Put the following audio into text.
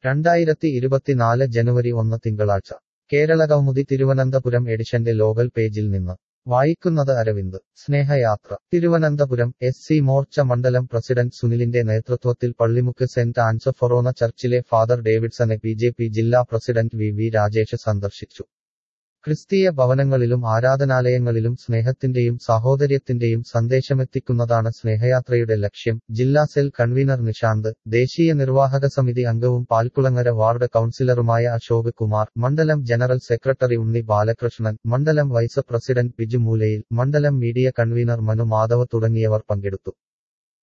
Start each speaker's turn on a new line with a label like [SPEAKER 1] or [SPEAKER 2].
[SPEAKER 1] രണ്ടായിരത്തി ഇരുപത്തിനാല് ജനുവരി ഒന്ന് തിങ്കളാഴ്ച കേരളകൗമുദി തിരുവനന്തപുരം എഡിഷന്റെ ലോകൽ പേജിൽ നിന്ന് വായിക്കുന്നത് അരവിന്ദ് സ്നേഹയാത്ര തിരുവനന്തപുരം എസ് സി മോർച്ച മണ്ഡലം പ്രസിഡന്റ് സുനിലിന്റെ നേതൃത്വത്തിൽ പള്ളിമുക്ക് സെന്റ് ആൻസ് ഫൊറോന ചർച്ചിലെ ഫാദർ ഡേവിഡ്സനെ ബി ജെ പി ജില്ലാ പ്രസിഡന്റ് വി വി രാജേഷ് സന്ദർശിച്ചു ക്രിസ്തീയ ഭവനങ്ങളിലും ആരാധനാലയങ്ങളിലും സ്നേഹത്തിന്റെയും സാഹോദര്യത്തിന്റെയും സന്ദേശമെത്തിക്കുന്നതാണ് സ്നേഹയാത്രയുടെ ലക്ഷ്യം ജില്ലാ സെൽ കൺവീനർ നിഷാന്ത് ദേശീയ നിർവാഹക സമിതി അംഗവും പാൽക്കുളങ്ങര വാർഡ് കൌൺസിലറുമായ അശോക് കുമാർ മണ്ഡലം ജനറൽ സെക്രട്ടറി ഉണ്ണി ബാലകൃഷ്ണൻ മണ്ഡലം വൈസ് പ്രസിഡന്റ് ബിജു മൂലയിൽ മണ്ഡലം മീഡിയ കൺവീനർ മനു മാധവ് തുടങ്ങിയവർ പങ്കെടുത്തു